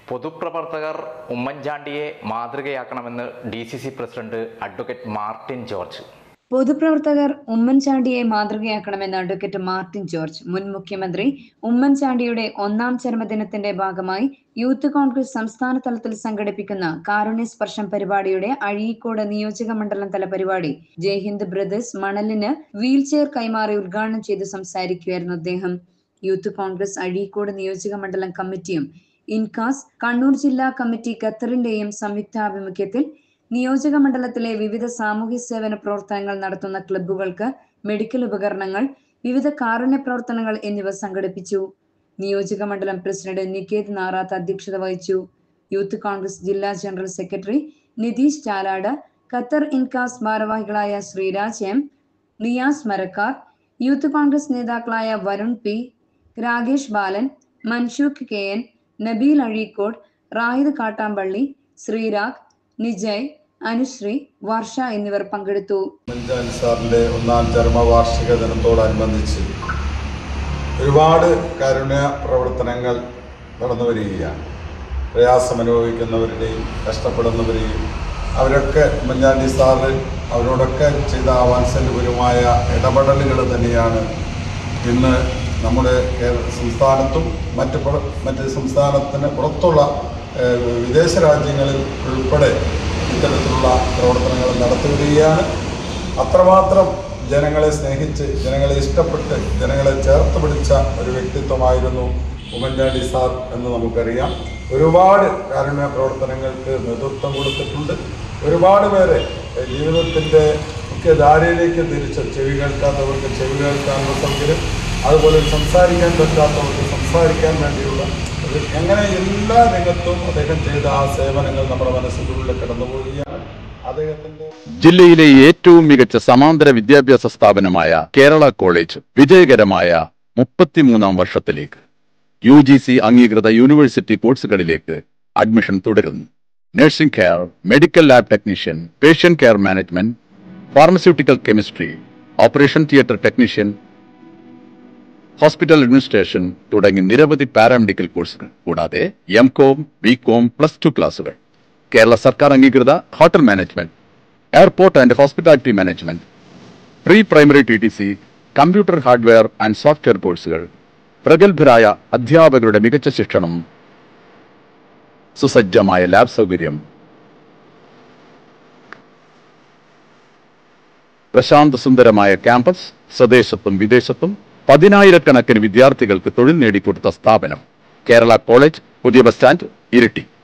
പൊതുപ്രവർത്തകർ ഉമ്മൻചാണ്ടിയെ മാതൃകയാക്കണമെന്ന് D C C president advocate Martin George പൊതുപ്രവർത്തകർ ഉമ്മൻചാണ്ടിയെ മാതൃകയാക്കണമെന്ന് അഡ്വക്കേറ്റ് മാർട്ടിൻ ജോർജ് മുൻ മുഖ്യമന്ത്രി ഉമ്മൻചാണ്ടിയുടെ ഒന്നാം ചരമദിനത്തിന്റെ ഭാഗമായി യൂത്ത് കോൺഗ്രസ് സംസ്ഥാന തലത്തിൽ സംഘടിപ്പിക്കുന്ന കാരുണ്യ സ്പർശം പരിപാടിയുടെ അഴീക്കോട് നിയോജക മണ്ഡലം തല പരിപാടി ജയ്ഹിന്ദ് ബ്രദേഴ്സ് മണലിന് വീൽ ചെയർ കൈമാറി ഉദ്ഘാടനം ചെയ്ത് സംസാരിക്കുകയായിരുന്നു അദ്ദേഹം യൂത്ത് കോൺഗ്രസ് അഴീക്കോട് നിയോജക മണ്ഡലം കമ്മിറ്റിയും ഇൻകാസ് കണ്ണൂർ ജില്ലാ കമ്മിറ്റി ഖത്തറിന്റെയും സംയുക്താഭിമുഖ്യത്തിൽ നിയോജക മണ്ഡലത്തിലെ വിവിധ സാമൂഹ്യ സേവന പ്രവർത്തനങ്ങൾ നടത്തുന്ന ക്ലബ്ബുകൾക്ക് മെഡിക്കൽ ഉപകരണങ്ങൾ വിവിധ കാരുണ്യ പ്രവർത്തനങ്ങൾ എന്നിവ സംഘടിപ്പിച്ചു നിയോജക മണ്ഡലം പ്രസിഡന്റ് നികേത് നാറാത്ത് അധ്യക്ഷത വഹിച്ചു യൂത്ത് കോൺഗ്രസ് ജില്ലാ general secretary Nitheesh Chalad Qatar Incas ഭാരവാഹികളായ Sreeraj M Riyas Marakkar youth Congress നേതാക്കളായ Varun P Rakesh Balan Manshookh K N Nabeel Azhikode Rahid Kattampally Sreerag Nijay Anusree Varsha എന്നിവർ പങ്കെടുത്തു ഉമ്മൻചാണ്ടി സാറിൻ്റെ ഒന്നാം ചരമവാർഷിക ദിനത്തോടനുബന്ധിച്ച് ഒരുപാട് കാരുണ്യ പ്രവർത്തനങ്ങൾ നടന്നു വരികയാണ് പ്രയാസമനുഭവിക്കുന്നവരുടെയും കഷ്ടപ്പെടുന്നവരെയും അവരൊക്കെ ഉമ്മൻചാണ്ടി സാറ് അവരോടൊക്കെ ചെയ്ത ആ വാത്സല്യപരമായ ഇടപെടലുകൾ തന്നെയാണ് ഇന്ന് നമ്മുടെ കേരള സംസ്ഥാനത്തും മറ്റ് പുറ- മറ്റ് സംസ്ഥാനത്തിന് പുറത്തുള്ള ഏഹ്, വിദേശ രാജ്യങ്ങളിൽ ഉൾപ്പെടെ ഇത്തരത്തിലുള്ള പ്രവർത്തനങ്ങൾ നടത്തിവരികയാണ് അത്രമാത്രം ജനങ്ങളെ സ്നേഹിച്ച് ജനങ്ങളെ ഇഷ്ടപ്പെട്ട് ജനങ്ങളെ ചേർത്ത് പിടിച്ച ഒരു വ്യക്തിത്വമായിരുന്നു ഉമ്മൻചാണ്ടി സാർ എന്ന് നമുക്കറിയാം ഒരുപാട് കാരുണ്യ പ്രവർത്തനങ്ങൾക്ക് നേതൃത്വം കൊടുത്തിട്ടുണ്ട് ഒരുപാട് പേരെ ഏഹ്, ജീവിതത്തിൻ്റെ മുഖ്യധാരയിലേക്ക് തിരിച്ച് ചെവി കേൾക്കാത്തവർക്ക് ചെവി കേൾക്കാനുള്ള സൗകര്യം അതുപോലെ സംസാരിക്കാൻ പറ്റാത്തവർക്ക് സംസാരിക്കാൻ വേണ്ടിയുള്ള ഒരു- അങ്ങനെ എല്ലാ രംഗത്തും അദ്ദേഹം ചെയ്ത ആ സേവനങ്ങൾ നമ്മുടെ മനസ്സിനുള്ളിൽ കടന്നു പോവുകയാണ് അദ്ദേഹത്തിൻ്റെ ജില്ലയിലെ ഏറ്റവും മികച്ച സമാന്തര വിദ്യാഭ്യാസ സ്ഥാപനമായ കേരള കോളേജ് വിജയകരമായ മുപ്പത്തിമൂന്നാം വർഷത്തിലേക്ക് യു ജി സി അംഗീകൃത യൂണിവേഴ്സിറ്റി കോഴ്സുകളിലേക്ക് അഡ്മിഷൻ തുടരുന്നു nursing care medical lab technician patient care management pharmaceutical chemistry operation theatre technician hospital administration തുടങ്ങി നിരവധി പാരാമെഡിക്കൽ കോഴ്സുകൾ കൂടാതെ M com B com plus two ക്ലാസുകൾ കേരള സർക്കാർ അംഗീകൃത hotel management airport and hospitality management pre primary T T C computer hardware and software കോഴ്സുകൾ പ്രഗത്ഭരായ അധ്യാപകരുടെ മികച്ച ശിക്ഷണം സുസജ്ജമായ ലാബ് സൗകര്യം പ്രശാന്ത സുന്ദരമായ ക്യാമ്പസ് സ്വദേശത്തും വിദേശത്തും പതിനായിരക്കണക്കിന് വിദ്യാർത്ഥികൾക്ക് തൊഴിൽ നേടിക്കൊടുത്ത സ്ഥാപനം കേരള കോളേജ് പുതിയ ബസ് സ്റ്റാൻഡ് ഇരിട്ടി